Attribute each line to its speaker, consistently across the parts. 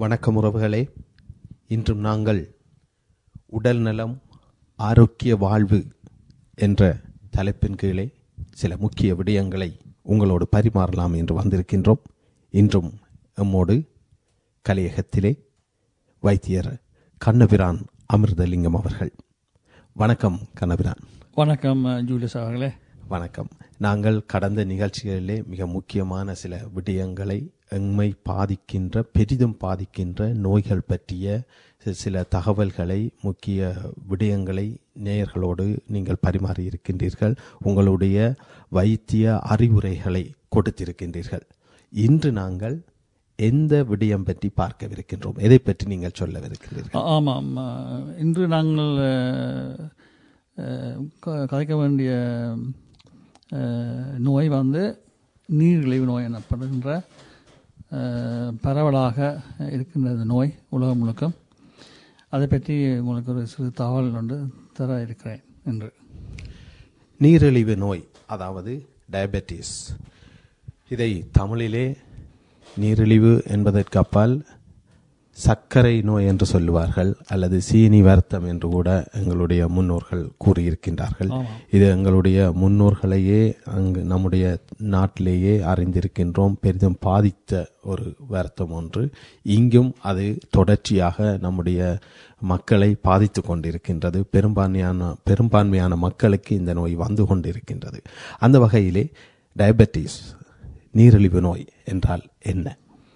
Speaker 1: வணக்கம் உறவுகளே இன்றும் நாங்கள் உடல் நலம் ஆரோக்கிய வாழ்வு என்ற தலைப்பின் கீழே சில முக்கிய விடயங்களை உங்களோடு பரிமாறலாம் என்று வந்திருக்கின்றோம் இன்றும் எம்மோடு கலையகத்திலே வைத்தியர் கண்ணபிரான் அமிர்தலிங்கம் அவர்கள் வணக்கம் கண்ணபிரான்
Speaker 2: வணக்கம் ஜூலியஸ் அவர்களே
Speaker 1: வணக்கம் நாங்கள் கடந்த நிகழ்ச்சிகளிலே மிக முக்கியமான சில விடயங்களை எம்மை பாதிக்கின்ற பெரிதும் பாதிக்கின்ற நோய்கள் பற்றிய சி- சில தகவல்களை முக்கிய விடயங்களை நேயர்களோடு நீங்கள் பரிமாறி இருக்கின்றீர்கள் உங்களுடைய வைத்திய அறிவுரைகளை கொடுத்திருக்கின்றீர்கள் இன்று நாங்கள் எந்த விடயம் பற்றி பார்க்கவிருக்கின்றோம் எதை பற்றி நீங்கள் சொல்லவிருக்கிறீர்கள்
Speaker 2: ஆ- ஆமாம் ஆ, இன்று நாங்கள் அஹ், அஹ், க- கதைக்க வேண்டிய அஹ், நோய் வந்து நீரிழிவு நோய் எனப்படுகின்ற அஹ், பரவலாக இருக்கின்ற இந்த நோய் உலகம் முழுக்க அதை பற்றி உங்களுக்கு ஒரு சிறு தகவல் ஒன்று தர இருக்கிறேன் என்று
Speaker 1: நீரிழிவு நோய் அதாவது டயபெட்டிஸ் இதை தமிழிலே நீரிழிவு என்பதற்கு அப்பால் சர்க்கரை நோய் என்று சொல்லுவார்கள் அல்லது சீனி வருத்தம் என்று கூட எங்களுடைய முன்னோர்கள் கூறியிருக்கின்றார்கள்
Speaker 2: ஆமாம்.
Speaker 1: இது எங்களுடைய முன்னோர்களையே அங்கு நம்முடைய நாட்டிலேயே அறிந்திருக்கின்றோம் பெரிதும் பாதித்த ஒரு வருத்தம் ஒன்று இங்கும் அது தொடர்ச்சியாக நம்முடைய மக்களை பாதித்து கொண்டிருக்கின்றது பெரும்பான்மையான பெரும்பான்மையான மக்களுக்கு இந்த நோய் வந்து கொண்டிருக்கின்றது அந்த வகையிலே டயபெட்டிஸ் நீரிழிவு நோய் என்றால் என்ன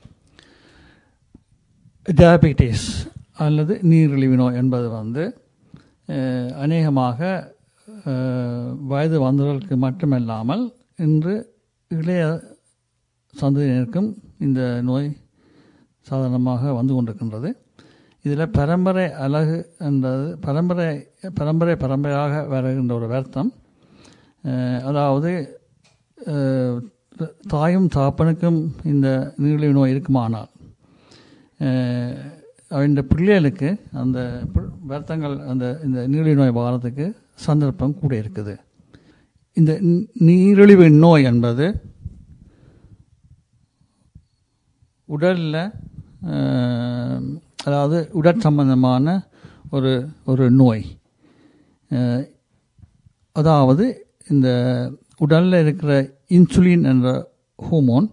Speaker 2: டயபெட்டிஸ் அல்லது நீரிழிவு நோய் என்பது வந்து அஹ், அநேகமாக அஹ், வயது வந்தவர்களுக்கு மட்டுமல்லாமல் இன்று இளைய சந்ததியினருக்கும் இந்த நோய் சாதாரணமாக வந்து கொண்டிருக்கின்றது இதில் பரம்பரை அழகு என்றது பரம்பரை பரம்பரை பரம்பரையாக வருகின்ற ஒரு வருத்தம் அஹ், அதாவது அஹ், தாயும் தாப்பனுக்கும் இந்த நீரிழிவு நோய் இருக்குமானால் அஹ் அவன் பிள்ளைகளுக்கு அந்த பு- வருத்தங்கள் அந்த இந்த நீரிழிவு நோய் வாரத்துக்கு சந்தர்ப்பம் கூட இருக்குது இந்த நீ- நீரிழிவு நோய் என்பது உடலில் அதாவது உடற் சம்பந்தமான ஒரு ஒரு நோய் அஹ், அதாவது இந்த உடலில் இருக்கிற இன்சுலின் என்ற ஹோமோன்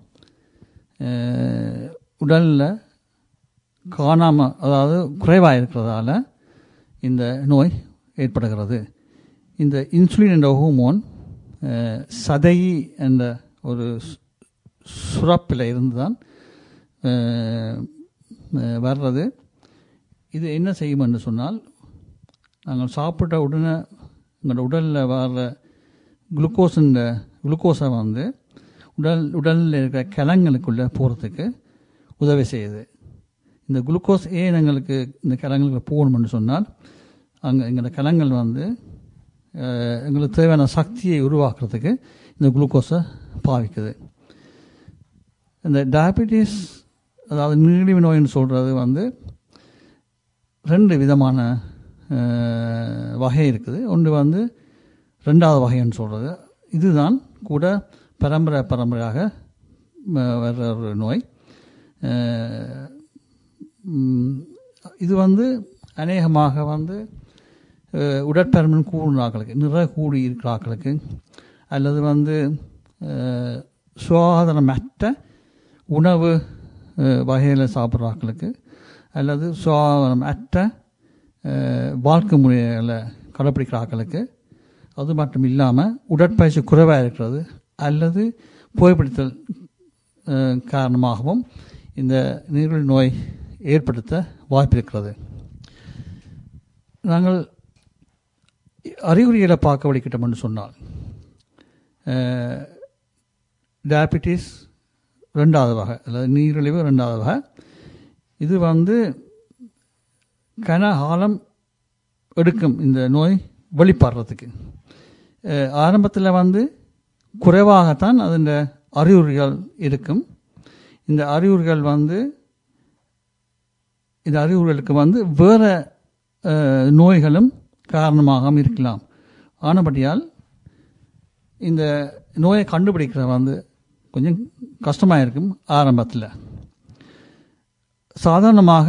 Speaker 2: உடலில் காணாமல் அதாவது குறைவாக இருக்கிறதால இந்த நோய் ஏற்படுகிறது இந்த இன்சுலின் என்ற ஹோமோன் அஹ், சதையி என்ற ஒரு சு- சுரப்பில் இருந்து தான் அஹ், அஹ், வர்றது இது என்ன செய்யும் என்று சொன்னால் நாங்கள் சாப்பிட்ட உடனே எங்களோட உடலில் வர்ற குளுக்கோஸுன்ற குளுக்கோஸை வந்து உடல் உடலில் இருக்கிற கிழங்குகளுக்குள்ளே போகிறதுக்கு உதவி செய்யுது இந்த குளுக்கோஸ் ஏன் எங்களுக்கு இந்த கிழங்குல போகணும்னு சொன்னால் அங்கே எங்களோட கிழங்கள் வந்து அஹ், எங்களுக்கு தேவையான சக்தியை உருவாக்குறதுக்கு இந்த குளுக்கோஸை பாவிக்குது இந்த டயபெட்டிஸ் அதாவது நீரிழிவு நோயின்னு சொல்கிறது வந்து ரெண்டு விதமான அஹ், வகை இருக்குது ஒன்று வந்து ரெண்டாவது வகைன்னு சொல்கிறது இதுதான் கூட பரம்பரை பரம்பரையாக அஹ், வர்ற ஒரு நோய் அஹ், ம், இது வந்து அநேகமாக வந்து அஹ், உடற்பருமன் கூடுன ஆட்களுக்கு நிற கூடி இருக்கிற ஆட்களுக்கு அல்லது வந்து அஹ், சுகாதாரமற்ற உணவு வகையில் சாப்பிட்ற ஆட்களுக்கு அல்லது சுகாதாரமற்ற அஹ், வாழ்க்கை முறைகளை கடைப்பிடிக்கிற ஆட்களுக்கு அது மட்டும் இல்லாமல் உடற்பயிற்சி குறைவாக இருக்கிறது அல்லது புகைப்பிடித்தல் அஹ், காரணமாகவும் இந்த நீரிழிவு நோய் ஏற்படுத்த வாய்ப்பு இருக்கிறது நாங்கள் அறிகுறிகளை பார்க்க வலிக்கிட்டோம்னு சொன்னால் டயபிட்டிஸ் ரெண்டாவது வகை அதாவது நீரிழிவு ரெண்டாவது வகை இது வந்து கன காலம் எடுக்கும் இந்த நோய் வெளிப்படுறதுக்கு ஆரம்பத்தில் வந்து குறைவாகத்தான் அதன் அறிகுறிகள் இருக்கும் இந்த அறிகுறிகள் வந்து இந்த அறிகுறிகளுக்கு வந்து வேறு நோய்களும் காரணமாகவும் இருக்கலாம் ஆனபடியால் இந்த நோயை கண்டுபிடிக்கிற வந்து கொஞ்சம் கஷ்டமாக இருக்கும் ஆரம்பத்தில் சாதாரணமாக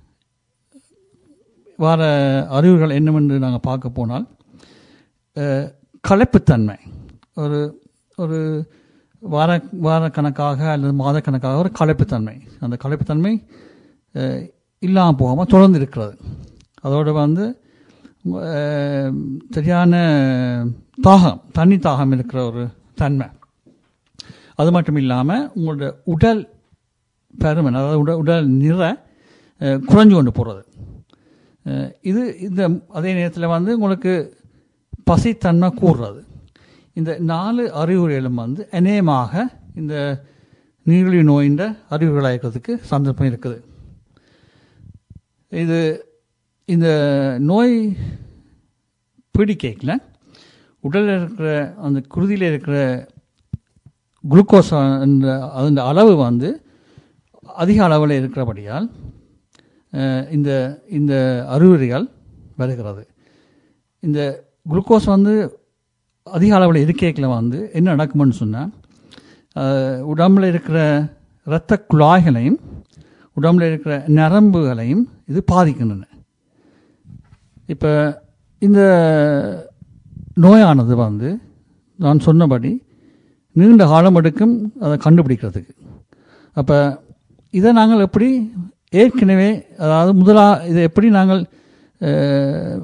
Speaker 2: வர அறிவுகள் என்னவென்று நாங்கள் பார்க்க போனால் அஹ், களைப்புத்தன்மை ஒரு ஒரு வார வாரக்கணக்காக அல்லது மாதக்கணக்காக ஒரு களைப்புத்தன்மை அந்த களைப்புத்தன்மை அஹ், இல்லாமல் போகாமல் தொடர்ந்து இருக்கிறது அதோடு வந்து அஹ், சரியான தாகம் தண்ணி தாகம் இருக்கிற ஒரு தன்மை அது மட்டும் இல்லாமல் உங்களோட உடல் பருமன் அதாவது உடல் உடல் நிற அஹ், குறைஞ்சு கொண்டு போகிறது இது இந்த அதே நேரத்தில் வந்து உங்களுக்கு பசித்தன்மை கூறுறது இந்த நாலு அறிகுறிகளும் வந்து அநேகமாக இந்த நீரிழிவு நோயின் அறிகுறிகளாக இருக்கிறதுக்கு சந்தர்ப்பம் இருக்குது இது இந்த நோய் பிடிக்கல உடலில் இருக்கிற அந்த குருதியில் இருக்கிற குளுக்கோஸ் என்ற அதன் அளவு வந்து அதிக அளவில் இருக்கிறபடியால் அஹ், இந்த இந்த அறிகுறிகள் வருகிறது இந்த குளுக்கோஸ் வந்து அதிக அளவில் இருக்கைக்கில் வந்து என்ன நடக்கும்னு சொன்னால் உடம்பில் இருக்கிற இரத்த குழாய்களையும் உடம்பில் இருக்கிற நரம்புகளையும் இது பாதிக்கின்றன இப்போ இந்த நோயானது வந்து நான் சொன்னபடி நீண்ட காலம் எடுக்கும் அதை கண்டுபிடிக்கிறதுக்கு அப்போ இதை நாங்கள் எப்படி ஏற்கனவே அதாவது முதலா இதை எப்படி நாங்கள் அஹ்,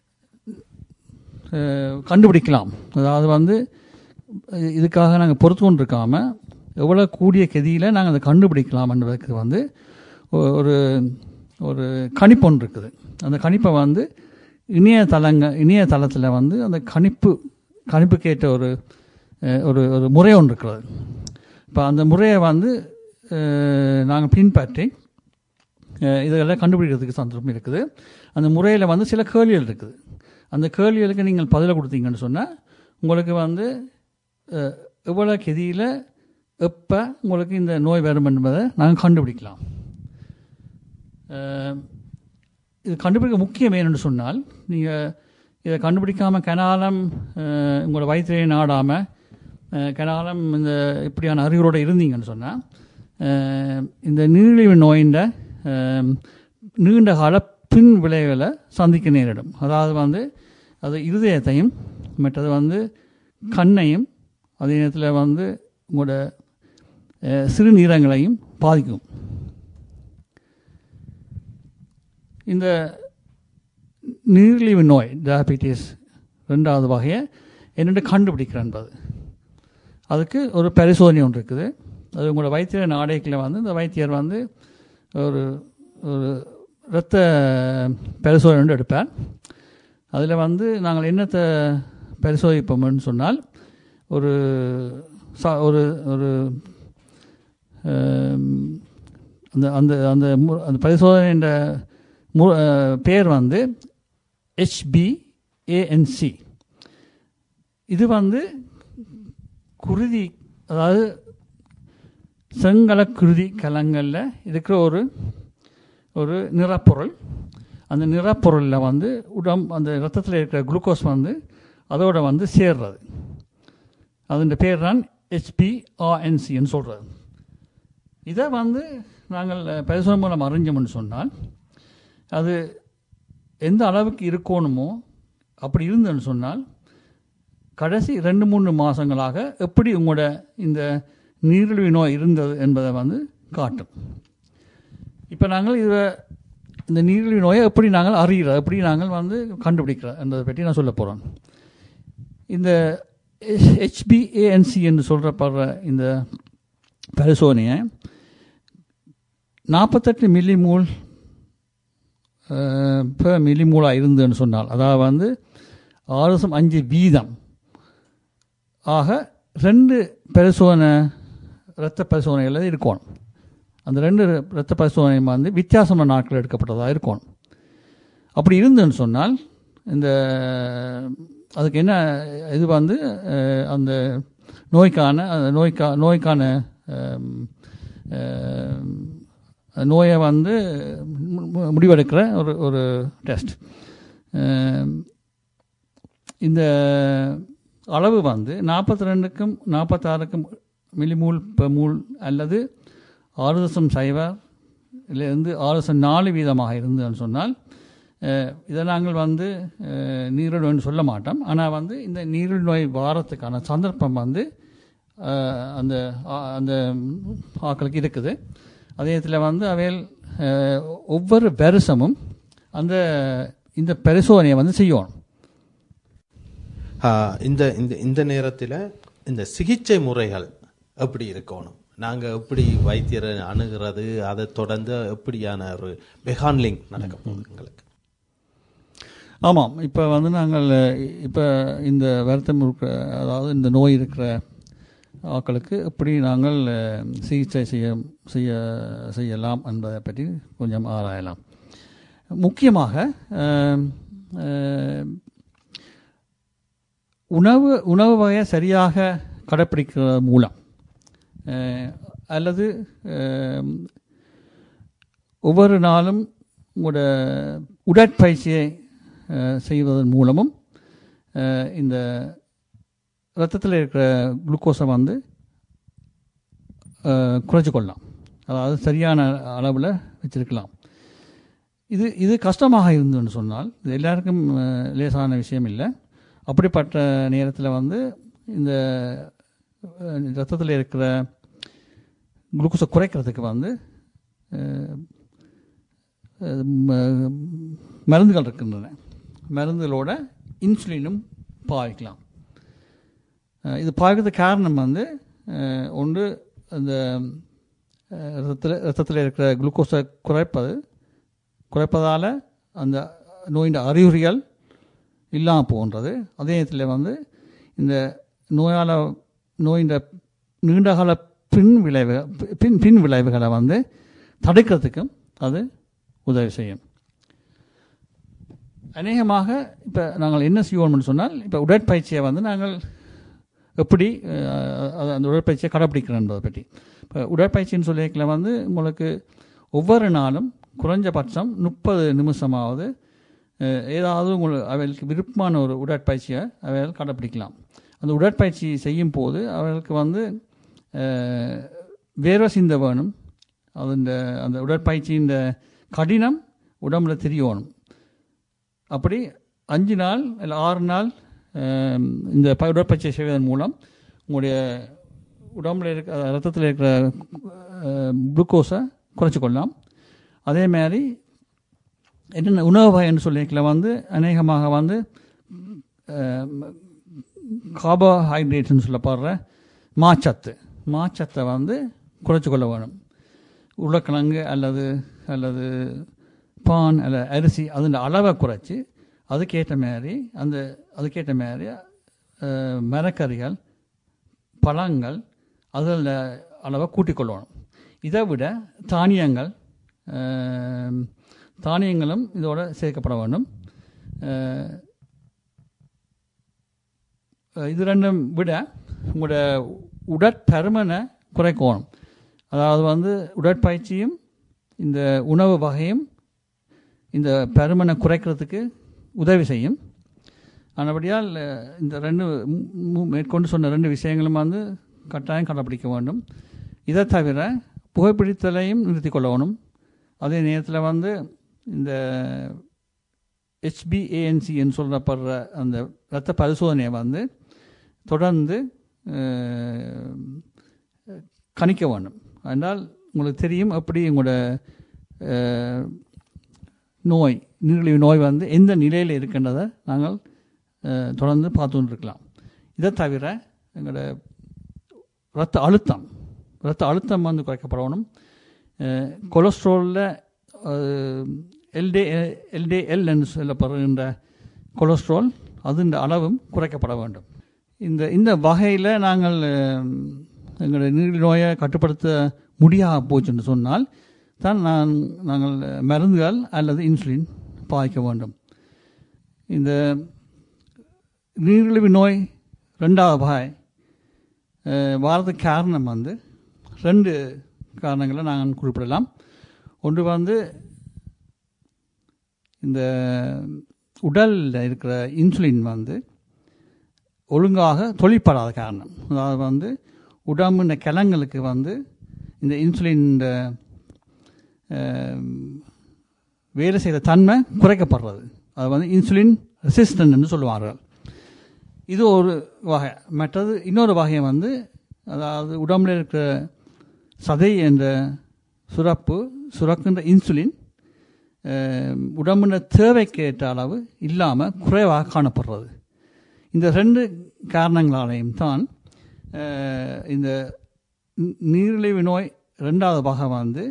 Speaker 2: அஹ், கண்டுபிடிக்கலாம் அதாவது வந்து இதுக்காக நாங்கள் பொறுத்து கொண்டிருக்காமல் எவ்வளோ கூடிய கதியில் நாங்கள் அதை கண்டுபிடிக்கலாம் என்பதற்கு வந்து ஒ- ஒரு ஒரு கணிப்பு ஒன்று இருக்குது அந்த கணிப்பை வந்து இணையதளங்க இணையதளத்தில் வந்து அந்த கணிப்பு கணிப்புக்கேற்ற ஒரு அஹ், ஒரு ஒரு முறை ஒன்று இருக்கிறது இப்போ அந்த முறையை வந்து நாங்கள் பின்பற்றி அஹ், இதெல்லாம் கண்டுபிடிக்கிறதுக்கு சந்தர்ப்பம் இருக்குது அந்த முறையில் வந்து சில கேள்விகள் இருக்குது அந்த கேள்விகளுக்கு நீங்கள் பதிலை கொடுத்தீங்கன்னு சொன்னால் உங்களுக்கு வந்து அஹ், எவ்வளோ கெதியில் எப்போ உங்களுக்கு இந்த நோய் வரும் என்பதை நாங்கள் கண்டுபிடிக்கலாம் அஹ், இது கண்டுபிடிக்க முக்கியம் என்னன்னு சொன்னால் நீங்கள் இதை கண்டுபிடிக்காமல் கனாலம் அஹ், உங்களோட வயிற்றையை நாடாமல் கனாலம் இந்த இப்படியான அறிகுறோடு இருந்தீங்கன்னு சொன்னால் இந்த நீரிழிவு நோயின் அஹ், நீண்ட கால பின் விளைவுகளை சந்திக்க நேரிடும் அதாவது வந்து அது இருதயத்தையும் மற்றது வந்து கண்ணையும் அதே நேரத்தில் வந்து உங்களோட அஹ், சிறுநீரகங்களையும் பாதிக்கும் இந்த நீரிழிவு நோய் டயபிட்டிஸ் ரெண்டாவது வகையை என்னென்று கண்டுபிடிக்கிற என்பது அதுக்கு ஒரு பரிசோதனை ஒன்று இருக்குது அது உங்களோட வைத்தியர் நாடகத்தில் வந்து இந்த வைத்தியர் வந்து ஒரு ஒரு இரத்த பரிசோதனை ஒன்று எடுப்பார் அதில் வந்து நாங்கள் என்னத்தை பரிசோதிப்போம்னு சொன்னால் ஒரு ச ஒரு ஒரு ஆம், அந்த அந்த அந்த மு- அந்த பரிசோதனைன்ற மு அஹ், பேர் வந்து ஹெச்பிஏஎன்சி இது வந்து குருதி அதாவது செங்கல குருதி கலங்களில் இருக்கிற ஒரு ஒரு நிறப்பொருள் அந்த நிறப்பொருளில் வந்து உடம் அந்த ரத்தத்தில் இருக்கிற குளுக்கோஸ் வந்து அதோட வந்து சேர்றது அதன் பேர் தான் ஹெச்பிஆர்என்சின்னு சொல்கிறது இதை வந்து நாங்கள் பரிசோதனை மூலம் அறிஞ்சோம்னு சொன்னால் அது எந்த அளவுக்கு இருக்கணுமோ அப்படி இருந்ததுன்னு சொன்னால் கடைசி ரெண்டு மூணு மாதங்களாக எப்படி உங்களோட இந்த நீரிழிவு நோய் இருந்தது என்பதை வந்து காட்டும் இப்போ நாங்கள் இதை இந்த நீரிழிவு நோயை எப்படி நாங்கள் அறிகிறோம் எப்படி நாங்கள் வந்து கண்டுபிடிக்கிறோம் என்பதை பற்றி நான் சொல்ல போகிறோம் இந்த ஹெச்பிஏஎன்சி என்று சொல்கிறப்படுற இந்த பரிசோதனையை நாற்பத்தெட்டு மில்லி மூல் per மில்லிமூலாக இருந்ததுன்னு சொன்னால் அதாவது வந்து ஆறு தசம் அஞ்சு வீதம் ஆக ரெண்டு பரிசோதனை இரத்த பரிசோதனைகள் இருக்கணும் அந்த ரெண்டு இரத்த பரிசோதனை வந்து வித்தியாசமான நாட்கள் எடுக்கப்பட்டதாக இருக்கணும் அப்படி இருந்துன்னு சொன்னால் இந்த அதுக்கு என்ன இது வந்து அஹ், அந்த நோய்க்கான அந்த நோய்க்கா நோய்க்கான அம், அம், நோயை வந்து மு- மு- முடிவெடுக்கிற ஒரு ஒரு டெஸ்ட் இந்த அளவு வந்து நாற்பத்தி ரெண்டுக்கும் நாற்பத்தாறுக்கும் மில்லிமூல் per மூல் அல்லது ஆறு தசம் சைவர் இருந்து ஆறு தசம் நாலு வீதமாக இருந்ததுன்னு சொன்னால் அஹ், இதை நாங்கள் வந்து அஹ், நீரிழிவு நோய்னு சொல்ல மாட்டோம் ஆனால் வந்து இந்த நீரிழிவு நோய் வாரத்துக்கான சந்தர்ப்பம் வந்து அஹ், அந்த ஆ- அந்த ஆக்களுக்கு இருக்குது அதே நேரத்தில் வந்து அவைகள் அஹ், ஒவ்வொரு வருஷமும் அந்த இந்த பரிசோதனையை வந்து செய்யணும்
Speaker 1: ஆஹ் இந்த இந்த இந்த நேரத்தில் இந்த சிகிச்சை முறைகள் எப்படி இருக்கணும் நாங்கள் எப்படி வைத்தியரை அணுகிறது அதை தொடர்ந்து எப்படியான ஒரு பெஹான்லிங் நடக்க போகுது எங்களுக்கு
Speaker 2: ஆமாம் இப்போ வந்து நாங்கள் இப்போ இந்த வருத்தம் இருக்கிற அதாவது இந்த நோய் இருக்கிற ஆட்களுக்கு எப்படி நாங்கள் அஹ், சிகிச்சை செய்ய செய்ய செய்யலாம் என்பதை பற்றி கொஞ்சம் ஆராயலாம் முக்கியமாக அஹ், அஹ், உணவு உணவு வகையை சரியாக கடைப்பிடிக்கிறது மூலம் அஹ், அல்லது அஹ், ஒவ்வொரு நாளும் உங்களோட உடற்பயிற்சியை அஹ், செய்வதன் மூலமும் அஹ், இந்த ரத்தத்தில் இருக்கிற குளுக்கோஸை வந்து அஹ், குறைச்சு கொள்ளலாம் அதாவது சரியான அளவில் வச்சிருக்கலாம் இது இது கஷ்டமாக இருந்ததுன்னு சொன்னால் இது எல்லாருக்கும் அஹ், லேசான விஷயம் இல்லை அப்படிப்பட்ட நேரத்தில் வந்து இந்த ரத்தத்தில் இருக்கிற குளுக்கோஸை குறைக்கிறதுக்கு வந்து அஹ், அஹ், ம- மருந்துகள் இருக்கின்றன மருந்துகளோட இன்சுலினும் பாவிக்கலாம் அஹ், இது பாவிக்கிறதுக்கு காரணம் வந்து அஹ், ஒன்று அந்த அஹ், ரத்தத்தில் ரத்தத்தில் இருக்கிற குளுக்கோஸை குறைப்பது குறைப்பதால் அந்த நோயின் அறிகுறிகள் இல்லாமல் போன்றது அதே நேரத்தில் வந்து இந்த நோயால் நோயின் நீண்டகால பின் விளைவு பின் பின் விளைவுகளை வந்து தடுக்கிறதுக்கும் அது உதவி செய்யும் அநேகமாக இப்போ நாங்கள் என்ன செய்வோம்னு சொன்னால் இப்போ உடற்பயிற்சியை வந்து நாங்கள் எப்படி அஹ், அது- அந்த உடற்பயிற்சியை கடைப்பிடிக்கிறோம் என்பதை பற்றி இப்போ உடற்பயிற்சின்னு சொல்லியிருக்கல வந்து உங்களுக்கு ஒவ்வொரு நாளும் குறைஞ்சபட்சம் முப்பது நிமிஷமாவது அஹ், ஏதாவது உங்களுக்கு அவர்களுக்கு விருப்பமான ஒரு உடற்பயிற்சியை அவர்கள் கடைப்பிடிக்கலாம் அந்த உடற்பயிற்சி செய்யும் போது அவர்களுக்கு வந்து அஹ், வேர்வை சிந்த வேணும் அது இந்த அந்த உடற்பயிற்சியின் கடினம் உடம்புல தெரியணும் அப்படி அஞ்சு நாள் இல்லை ஆறு நாள் அஹ், இந்த ப- உடற்பயிற்சி செய்வதன் மூலம் உங்களுடைய உடம்புல இருக்க ரத்தத்தில் இருக்கிற குளுக்கோஸை குறைச்சி கொள்ளலாம் அதே மாதிரி என்னென்ன உணவு வகைன்னு சொல்லியிருக்கல வந்து அநேகமாக வந்து கார்போஹைட்ரேட்ஸ்னு சொல்லப்படுற மாச்சத்து மாச்சத்தை வந்து குறைச்சி கொள்ள வேணும் உருளைக்கிழங்கு அல்லது அல்லது பான் அல்ல அரிசி அதன் அளவை குறைச்சி அதுக்கேற்ற மாதிரி அந்த அதுக்கேற்ற மாதிரி அஹ், மரக்கறிகள் பழங்கள் அதில் அளவை கூட்டிக் கொள்ளணும் இதை விட தானியங்கள் அஹ், தானியங்களும் இதோட சேர்க்கப்பட வேண்டும் அஹ், இது ரெண்டும் விட உங்களோட உடற்பருமனை குறைக்கணும் அதாவது வந்து உடற்பயிற்சியும் இந்த உணவு வகையும் இந்த பருமனை குறைக்கிறதுக்கு உதவி செய்யும் ஆனபடியால் அஹ், இந்த ரெண்டு மு- மு- மேற்கொண்டு சொன்ன ரெண்டு விஷயங்களும் வந்து கட்டாயம் கடைப்பிடிக்க வேண்டும் இதை தவிர புகைப்பிடித்தலையும் நிறுத்தி கொள்ளணும் அதே நேரத்தில் வந்து இந்த ஹெச்பிஏஎன்சின்னு சொல்லப்படுற அந்த இரத்த பரிசோதனையை வந்து தொடர்ந்து அஹ், கணிக்க வேண்டும் அதனால் உங்களுக்கு தெரியும் எப்படி உங்களோட அஹ், நோய் நீரிழிவு நோய் வந்து எந்த நிலையில் இருக்கின்றதை நாங்கள் அஹ், தொடர்ந்து பார்த்து கொண்டிருக்கலாம் இதை தவிர எங்களோட இரத்த அழுத்தம் இரத்த அழுத்தம் வந்து குறைக்கப்படணும் கொலஸ்ட்ராலில் எல்டே எல்டேஎல் என்று சொல்லப்படுகின்ற கொலஸ்ட்ரால் அதன் அளவும் குறைக்கப்பட வேண்டும் இந்த இந்த வகையில் நாங்கள் அஹ், எங்களுடைய நீரிழிவு நோயை கட்டுப்படுத்த முடியாம போச்சுன்னு சொன்னால் தான் நான் நாங்கள் மருந்துகள் அல்லது இன்சுலின் பாய்க்க வேண்டும் இந்த நீரிழிவு நோய் ரெண்டாவது வகை அஹ், வாரதுக்கு காரணம் வந்து ரெண்டு காரணங்களை நாங்கள் குறிப்பிடலாம் ஒன்று வந்து இந்த உடலில் இருக்கிற இன்சுலின் வந்து ஒழுங்காக தொழிற்படாத காரணம் அதாவது வந்து உடம்புன கிழங்களுக்கு வந்து இந்த இன்சுலின் வேலை செய்கிற தன்மை குறைக்கப்படுறது அது வந்து இன்சுலின் ரெசிஸ்டன்ட்னு சொல்லுவார்கள் இது ஒரு வகை மற்றது இன்னொரு வகை வந்து அதாவது உடம்புல இருக்கிற சதை என்ற சுரப்பு சுரக்கின்ற இன்சுலின் உடம்புன தேவைக்கேற்ற அளவு இல்லாமல் குறைவாக காணப்படுறது இந்த ரெண்டு காரணங்களாலையும் தான் இந்த நீரிழிவு நோய் ரெண்டாவது பாகம் வந்து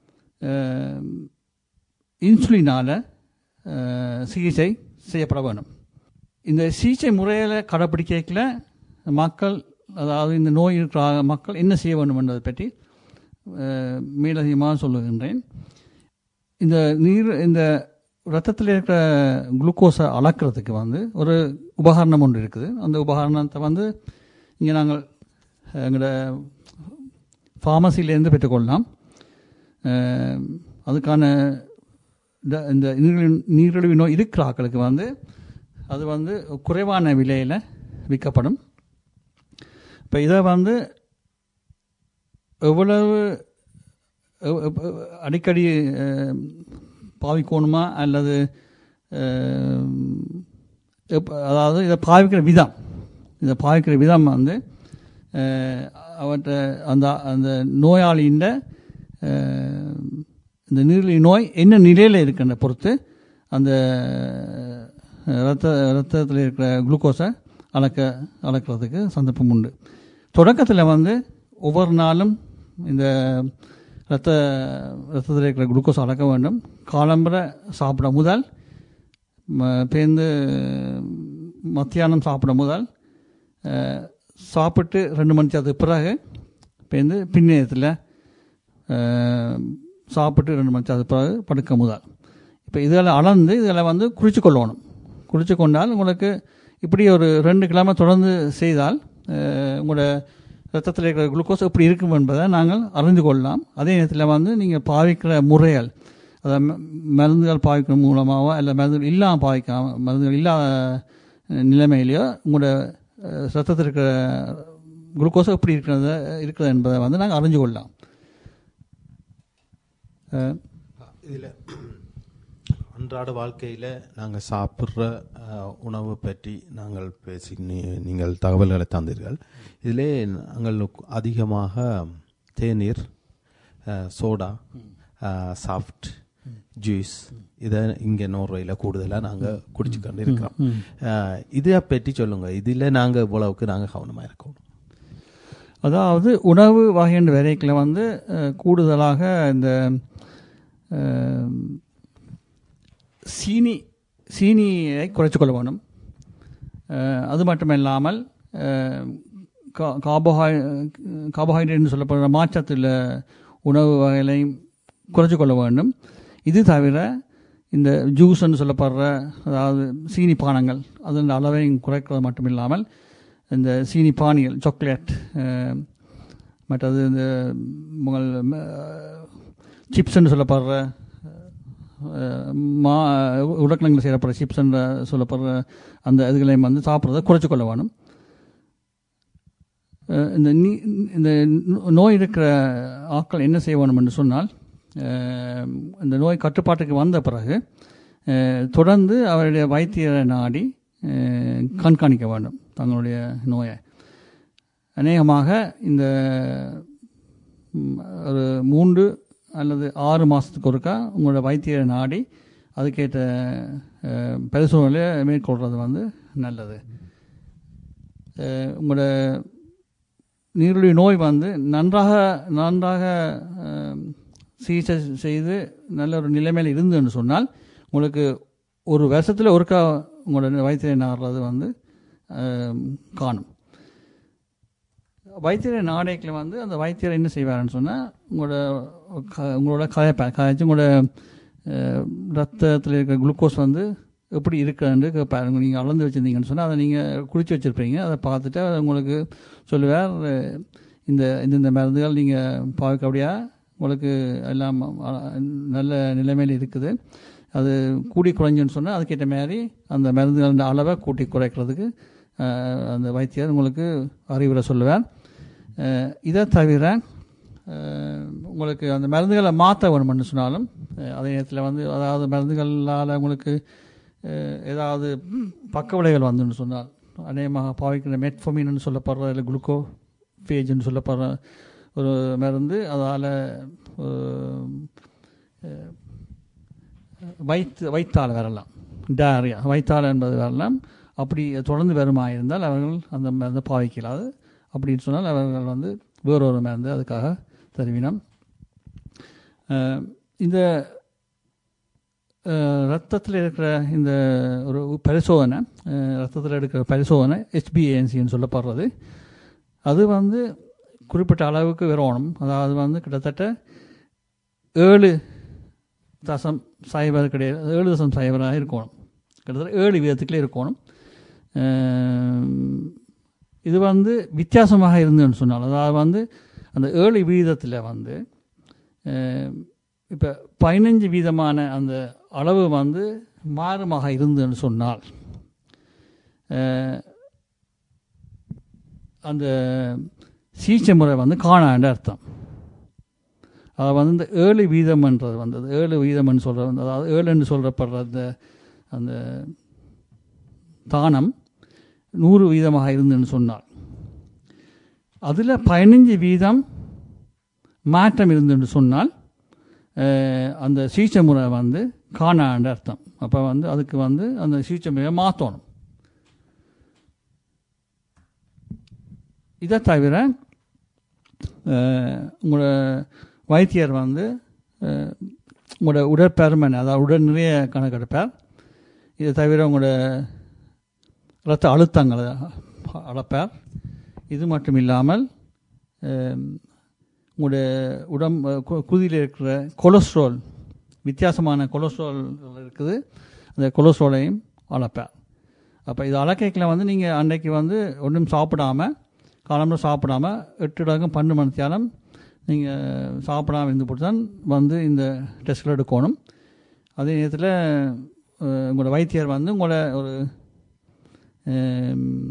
Speaker 2: இன்சுலினால் சிகிச்சை செய்யப்பட வேணும் இந்த சிகிச்சை முறையில் கடைப்பிடிக்கல மக்கள் அதாவது இந்த நோய் இருக்கிற மக்கள் என்ன செய்ய வேண்டும் என்பதை பற்றி மேலதிகமாக சொல்லுகின்றேன் இந்த நீர் இந்த ரத்தத்தில் இருக்கிற குளுக்கோஸை அளக்கிறதுக்கு வந்து ஒரு உபகரணம் ஒன்று இருக்குது அந்த உபகரணத்தை வந்து இங்கே நாங்கள் எங்களோட ஃபார்மசியிலேருந்து பெற்றுக்கொள்ளலாம் அதுக்கான இந்த நீரிழிவு நீரிழிவு நோய் இருக்கிற ஆக்களுக்கு வந்து அது வந்து குறைவான விலையில் விற்கப்படும் இப்போ இதை வந்து எவ்வளவு அடிக்கடி பாவிக்கணுமா அல்லது அதாவது இதை பாவிக்கிற விதம் இதை பாவிக்கிற விதம் வந்து அவற்றை அந்த அந்த நோயாளியின் இந்த நீரிழிவு நோய் என்ன நிலையில் இருக்கின்ற பொறுத்து அந்த ரத்த ரத்தத்தில் இருக்கிற குளுக்கோஸை அளக்க அளக்கிறதுக்கு சந்தர்ப்பம் உண்டு தொடக்கத்தில் வந்து ஒவ்வொரு நாளும் இந்த ரத்த ரத்தத்தில் இருக்கிற குளுக்கோஸ் அளக்க வேண்டும் காலம்பரை சாப்பிட முதல் பேர்ந்து மத்தியானம் சாப்பிட முதல் சாப்பிட்டு ரெண்டு மணி நேரத்துக்கு பிறகு பேர்ந்து பின்னேரத்தில் சாப்பிட்டு ரெண்டு மணி நேரத்துக்கு பிறகு படுக்க முதல் இப்போ இதில் அளந்து இதில் வந்து குறித்து கொள்ளணும் குறித்து கொண்டால் உங்களுக்கு இப்படி ஒரு ரெண்டு கிழமை தொடர்ந்து செய்தால் உங்களோட ரத்தத்தில் இருக்கிற குளுக்கோஸ் எப்படி இருக்கும் என்பதை நாங்கள் அறிந்து கொள்ளலாம் அதே நேரத்தில் வந்து நீங்கள் பாவிக்கிற முறைகள் அதை மருந்துகள் பாவிக்கிற மூலமாகவோ இல்லை மருந்துகள் இல்லாமல் பாவிக்காம மருந்துகள் இல்லாத நிலைமையிலையோ உங்களோட ரத்தத்தில் இருக்கிற குளுக்கோஸ் எப்படி இருக்கிறது இருக்கிறது என்பதை வந்து நாங்கள் அறிஞ்சு கொள்ளலாம்
Speaker 1: இதில் அன்றாட வாழ்க்கையில் நாங்கள் சாப்பிட்ற உணவு பற்றி நாங்கள் பேசி நீங்கள் தகவல்களை தந்தீர்கள் இதிலே நாங்கள் அதிகமாக தேநீர் சோடா சாஃப்ட் ஜூஸ் இதை இங்கே நோர்வையில் கூடுதலாக நாங்கள் குடிச்சு கொண்டு இருக்கிறோம் இதை பற்றி சொல்லுங்கள் இதில் நாங்கள் இவ்வளவுக்கு நாங்கள் கவனமாக இருக்கணும்
Speaker 2: அதாவது உணவு வகையின் விரைக்கில் வந்து கூடுதலாக இந்த சீனி சீனியை குறைச்சி கொள்ள வேணும் அது மட்டும் இல்லாமல் கார்போஹை கார்போஹைட்ரேட்னு சொல்லப்படுற மாற்றத்தில் உணவு வகைகளையும் குறைச்சி கொள்ள வேண்டும் இது தவிர இந்த ஜூஸ்ன்னு சொல்லப்படுற அதாவது சீனி பானங்கள் அதன் அளவையும் குறைக்கிறது மட்டும் இல்லாமல் இந்த சீனி பானிகள் சாக்லேட் மற்றது இந்த உங்கள் சிப்ஸ்ன்னு சொல்லப்படுற மா உருளைக்கிழங்கில் செய்யப்படுற சிப்ஸ் என்ற சொல்லப்படுற அந்த இதுகளையும் வந்து சாப்பிட்றத குறைச்சி கொள்ள வேணும் இந்த நீ இந்த நோய் இருக்கிற ஆட்கள் என்ன செய்ய வேணும் என்று சொன்னால் இந்த நோய் கட்டுப்பாட்டுக்கு வந்த பிறகு தொடர்ந்து அவருடைய வைத்தியரை நாடி கண்காணிக்க வேண்டும் தங்களுடைய நோயை அநேகமாக இந்த ஒரு மூன்று அல்லது ஆறு மாதத்துக்கு ஒருக்கா உங்களோட வைத்தியரை நாடி அதுக்கேற்ற பரிசோதனையை மேற்கொள்வது வந்து நல்லது உங்களோட நீரிழிவு நோய் வந்து நன்றாக நன்றாக சிகிச்சை செய்து நல்ல ஒரு நிலைமையில் இருந்துன்னு சொன்னால் உங்களுக்கு ஒரு வருஷத்தில் ஒருக்கா உங்களோட வைத்தியரை நாடுறது வந்து காணும் வைத்தியரை நாடைக்கில் வந்து அந்த வைத்தியர் என்ன செய்வாருன்னு சொன்னால் உங்களோட க உங்களோட கதைப்ப கதைச்சு உங்களோட ரத்தத்தில் இருக்கிற குளுக்கோஸ் வந்து எப்படி இருக்குன்னு கேட்பாரு நீங்கள் அளந்து வச்சுருந்தீங்கன்னு சொன்னால் அதை நீங்கள் குடிச்சு வச்சுருப்பீங்க அதை பார்த்துட்டு உங்களுக்கு சொல்லுவார் இந்த இந்த மருந்துகள் நீங்கள் பார்க்கபடியா உங்களுக்கு எல்லாம் நல்ல நிலைமையில் இருக்குது அது கூடி குறைஞ்சுன்னு சொன்னால் அதுக்கேற்ற மாதிரி அந்த மருந்துகளின் அளவை கூட்டி குறைக்கிறதுக்கு அந்த வைத்தியர் உங்களுக்கு அறிவுரை சொல்லுவார் இதை தவிர அஹ், உங்களுக்கு அந்த மருந்துகளை மாற்ற வேணும்னு சொன்னாலும் அஹ், அதே நேரத்தில் வந்து அதாவது மருந்துகளால் உங்களுக்கு அஹ், ஏதாவது பக்க விளைவுகள் வந்துன்னு சொன்னால் அநேகமாக பாவிக்கிற மெட்ஃபோமின்னு சொல்லப்படுற இல்லை குளுக்கோ ஃபேஜ்னு சொல்லப்படுற ஒரு மருந்து அதால் வயிற்று வயிற்றால் வரலாம் டயரியா வயிற்றால் என்பது வரலாம் அப்படி தொடர்ந்து வருமா இருந்தால் அவர்கள் அந்த மருந்தை பாவிக்கலாது அப்படின்னு சொன்னால் அவர்கள் வந்து வேறொரு மருந்து அதுக்காக தருவினம் அஹ், இந்த ரத்தத்தில் இருக்கிற இந்த ஒரு பரிசோதனை ரத்தத்தில் எடுக்கிற பரிசோதனை ஹெச்பிஏஎன்சின்னு சொல்லப்படுறது அது வந்து குறிப்பிட்ட அளவுக்கு வரணும் அதாவது வந்து கிட்டத்தட்ட ஏழு தசம் சைபர் கிடையாது ஏழு தசம் சைபராக இருக்கணும் கிட்டத்தட்ட ஏழு வீதத்துக்குள்ளே இருக்கணும் அஹ், இது வந்து வித்தியாசமாக இருந்துன்னு சொன்னால் அதாவது வந்து அந்த ஏழு வீதத்தில் வந்து இப்போ பதினஞ்சு வீதமான அந்த அளவு வந்து மாறுமாக இருந்துன்னு சொன்னால் அஹ், அந்த சிகிச்சை முறை வந்து காணாண்ட அர்த்தம் அது வந்து இந்த ஏழு வீதம்ன்றது வந்து அது ஏழு வீதம்னு சொல்கிறது வந்து அதாவது ஏழுன்னு சொல்கிறப்படுற அந்த அந்த தானம் நூறு வீதமாக இருந்துன்னு சொன்னால் அதில் பதினஞ்சு வீதம் மாற்றம் இருந்துன்னு சொன்னால் அஹ், அந்த சிகிச்சை முறை வந்து காணாண்ட அர்த்தம் அப்போ வந்து அதுக்கு வந்து அந்த சிகிச்சை முறையை மாற்றணும் இதை தவிர அஹ், உங்களோட வைத்தியர் வந்து அஹ், உங்களோட உடற்பருமன் அதாவது உடல் நிறைய கணக்கெடுப்பார் இதை தவிர உங்களோட இரத்த அழுத்தங்களை அளப்பார் இது மட்டும் இல்லாமல் அஹ், உங்களோட உடம் கு- குதியில் இருக்கிற கொலஸ்ட்ரால் வித்தியாசமான கொலஸ்ட்ரால் இருக்குது அந்த கொலஸ்ட்ராலையும் அளப்பார் அப்போ இது அளக்கைக்கில் வந்து நீங்கள் அன்றைக்கு வந்து ஒன்றும் சாப்பிடாம காலம்பரம் சாப்பிடாம எட்டு இடங்கும் பன்னெண்டு மணி தியானம் நீங்கள் சாப்பிடாம இருந்து போட்டு தான் வந்து இந்த டெஸ்ட்டில் எடுக்கணும் அதே நேரத்தில் அஹ், உங்களோட வைத்தியர் வந்து உங்களை ஒரு அஹ்,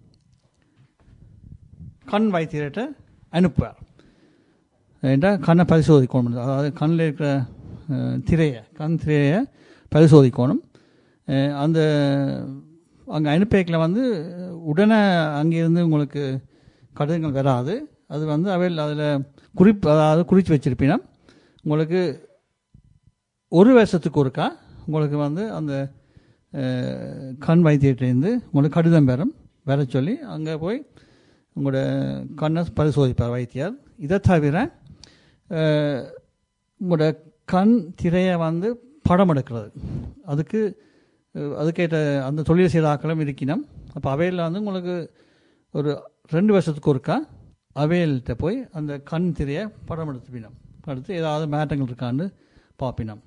Speaker 2: கண் வைத்தியர்கிட்ட அனுப்புவார் ஏன்டா கண்ணை பரிசோதிக்கணும் அதாவது கண்ணில் இருக்கிற அஹ், திரையை கண் திரையை பரிசோதிக்கணும் அஹ், அந்த அங்கே அனுப்பேக்கில் வந்து உடனே அங்கேருந்து உங்களுக்கு கடிதங்கள் வராது அது வந்து அவையில் அதில் குறிப்பு அதாவது குறித்து வச்சிருப்பீங்கன்னா உங்களுக்கு ஒரு வருஷத்துக்கு ஒருக்கா உங்களுக்கு வந்து அந்த அஹ், கண் வைத்தியத்திலேருந்து உங்களுக்கு கடிதம் பெறும் வர சொல்லி அங்கே போய் உங்களோட கண்ணை பரிசோதிப்பார் வைத்தியர் இதை தவிர அஹ், உங்களோட கண் திரையை வந்து படம் எடுக்கிறது அதுக்கு அஹ், அதுக்கேற்ற அந்த தொழில் செய்கிற ஆக்களும் இருக்கணும் அப்போ அவையில் வந்து உங்களுக்கு ஒரு ரெண்டு வருஷத்துக்கு ஒருக்கா அவையல்கிட்ட போய் அந்த கண் திரையை படம் எடுத்துப்பினோம் அடுத்து ஏதாவது மேட்டங்கள் இருக்கான்னு பார்ப்பினோம்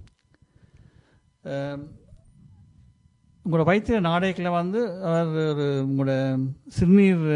Speaker 2: அஹ், உங்களோட வைத்திய நாடகத்தில் வந்து அவர் ஒரு உங்களோட சிறுநீர்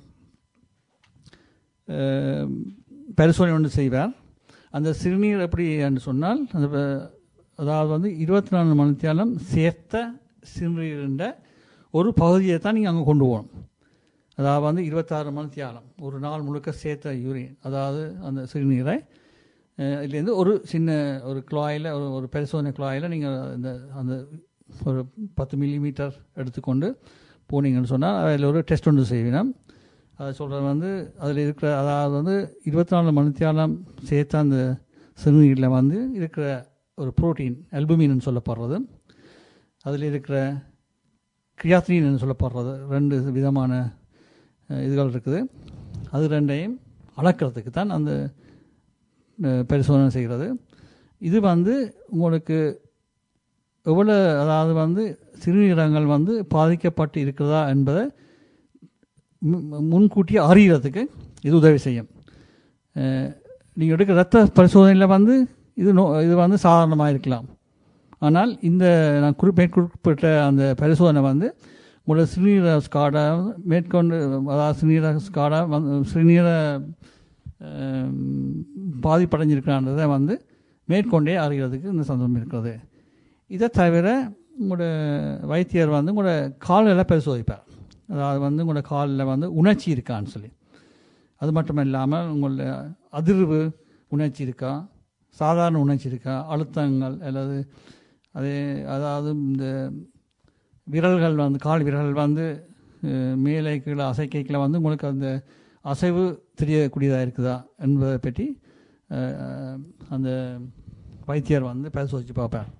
Speaker 2: அஹ், பரிசோதனை ஒன்று செய்வார் அந்த சிறுநீர் எப்படி என்று சொன்னால் அந்த ப- அதாவது வந்து இருபத்தி நாலு மணித்தியாலம் சேர்த்த சிறுநீரின்ற ஒரு பகுதியை தான் நீங்கள் அங்கே கொண்டு போகணும் அதாவது வந்து இருபத்தாறு மணித்தியாலம் ஒரு நாள் முழுக்க சேர்த்த யூரின் அதாவது அந்த சிறுநீரை அஹ், இதுலேருந்து ஒரு சின்ன ஒரு குழாயில் ஒரு ஒரு பரிசோதனை குழாயில் நீங்கள் இந்த அந்த ஒரு பத்து மில்லிமீட்டர் எடுத்துக்கொண்டு போனீங்கன்னு சொன்னால் அதில் ஒரு டெஸ்ட் ஒன்று செய்வினோம் அதை சொல்கிறது வந்து அதில் இருக்கிற அதாவது வந்து இருபத்தி நாலு மணித்தியாலம் சேர்த்த அந்த சிறுநீரில் வந்து இருக்கிற ஒரு புரோட்டீன் அல்புமின்னு சொல்லப்படுறது அதில் இருக்கிற கிரியாத்தினின்னு சொல்லப்படுறது ரெண்டு விதமான அஹ், இதுகள் இருக்குது அது ரெண்டையும் அளக்கிறதுக்கு தான் அந்த அஹ், பரிசோதனை செய்கிறது இது வந்து உங்களுக்கு எவ்வளோ அதாவது வந்து சிறுநீரகங்கள் வந்து பாதிக்கப்பட்டு இருக்கிறதா என்பதை மு- முன்கூட்டியே அறியறதுக்கு இது உதவி செய்யும் நீங்கள் எடுக்கிற ரத்த பரிசோதனையில் வந்து இது நோ இது வந்து சாதாரணமாக இருக்கலாம் ஆனால் இந்த நான் குறி மேற்குறிப்பிட்ட அந்த பரிசோதனை வந்து உங்களோட சிறுநீர ஸ்காடை மேற்கொண்டு அதாவது சிறுநீர ஸ்காடை வந்து சிறுநீர அஹ், பாதிப்படைஞ்சிருக்கிறான்றதை வந்து மேற்கொண்டே அறிகிறதுக்கு இந்த சந்தர்ப்பம் இருக்கிறது இதை தவிர உங்களோட வைத்தியர் வந்து உங்களோட கால்களை பரிசோதிப்பார் அதாவது வந்து உங்களோட காலில் வந்து உணர்ச்சி இருக்கான்னு சொல்லி அது மட்டும் இல்லாமல் உங்களுடைய அதிர்வு உணர்ச்சி இருக்கா சாதாரண உணர்ச்சி இருக்கா அழுத்தங்கள் அல்லது அதே அதாவது இந்த விரல்கள் வந்து கால் விரல்கள் வந்து அஹ், மேலே கீழே அசைக்கைக்கில் வந்து உங்களுக்கு அந்த அசைவு தெரியக்கூடியதாக இருக்குதா என்பதை பற்றி அஹ், அந்த வைத்தியர் வந்து பரிசோதித்து பார்ப்பார்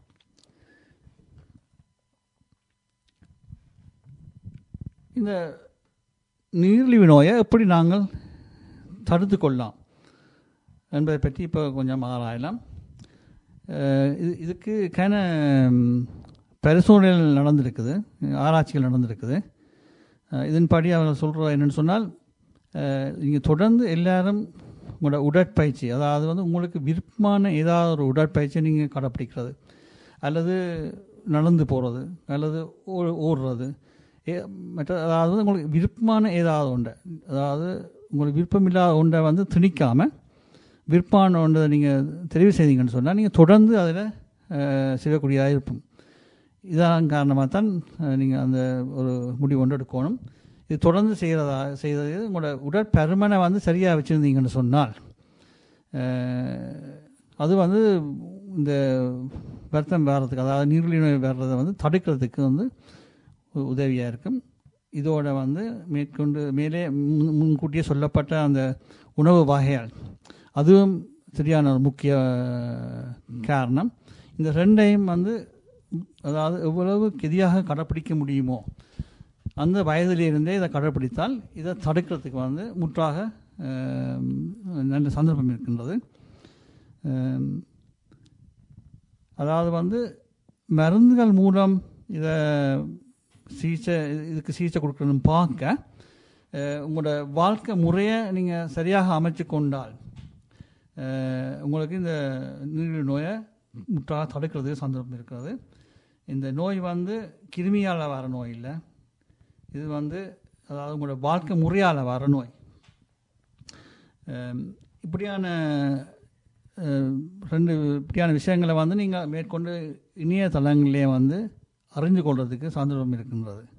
Speaker 2: இந்த நீரிழிவு நோயை எப்படி நாங்கள் தடுத்து கொள்ளலாம் என்பதை பற்றி இப்போ கொஞ்சம் ஆராயலாம் அஹ் இது இதுக்கு கேன பரிசோதனைகள் நடந்திருக்குது ஆராய்ச்சிகள் நடந்திருக்குது அஹ் இதன்படி அவங்க சொல்கிற என்னென்னு சொன்னால் நீங்கள் தொடர்ந்து எல்லாரும் உங்களோட உடற்பயிற்சி அதாவது வந்து உங்களுக்கு விருப்பமான ஏதாவது ஒரு உடற்பயிற்சியை நீங்கள் கடைப்பிடிக்கிறது அல்லது நடந்து போகிறது அல்லது ஓ- ஓடுறது ஏ- மற்ற அதாவது வந்து உங்களுக்கு விருப்பமான ஏதாவது ஒன்றை அதாவது உங்களுக்கு விருப்பமில்லாத ஒன்றை வந்து திணிக்காமல் விருப்பமான ஒன்றை நீங்கள் தெரிவு செய்தீங்கன்னு சொன்னால் நீங்கள் தொடர்ந்து அதில் செய்யக்கூடியதாக இருக்கும் இதான் காரணமாக தான் நீங்கள் அந்த ஒரு முடிவு ஒன்று எடுக்கணும் இது தொடர்ந்து செய்கிறதா செய்கிறது உங்களோட உடற்பருமனை வந்து சரியாக வச்சுருந்தீங்கன்னு சொன்னால் அஹ், அது வந்து இந்த வருத்தம் வர்றதுக்கு அதாவது நீரிழிவு நோய் வர்றதை வந்து தடுக்கிறதுக்கு வந்து உதவியாக இருக்கும் இதோட வந்து மேற்கொண்டு மேலே முன் முன்கூட்டியே சொல்லப்பட்ட அந்த உணவு வகைகள் அதுவும் சரியான ஒரு முக்கிய காரணம் இந்த ரெண்டையும் வந்து அதாவது எவ்வளவு கெதியாக கடைப்பிடிக்க முடியுமோ அந்த வயதிலிருந்தே இதை கடைப்பிடித்தால் இதை தடுக்கிறதுக்கு வந்து முற்றாக அஹ், நல்ல சந்தர்ப்பம் இருக்கின்றது அஹ், அதாவது வந்து மருந்துகள் மூலம் இதை சிகிச்சை இதுக்கு சிகிச்சை கொடுக்கணும்னு பார்க்க அஹ், உங்களோட வாழ்க்கை முறையை நீங்கள் சரியாக அமைச்சு கொண்டால் அஹ், உங்களுக்கு இந்த நீரிழிவு நோயை முற்றாக தடுக்கிறதுக்கு சந்தர்ப்பம் இருக்கிறது இந்த நோய் வந்து கிருமியால் வர நோய் இல்லை இது வந்து அதாவது உங்களோட வாழ்க்கை முறையால் வர நோய் அஹ், இப்படியான அஹ், ரெண்டு இப்படியான விஷயங்களை வந்து நீங்கள் மேற்கொண்டு இணையதளங்களிலே வந்து அறிஞ்சு கொள்றதுக்கு சந்தர்ப்பம் இருக்கின்றது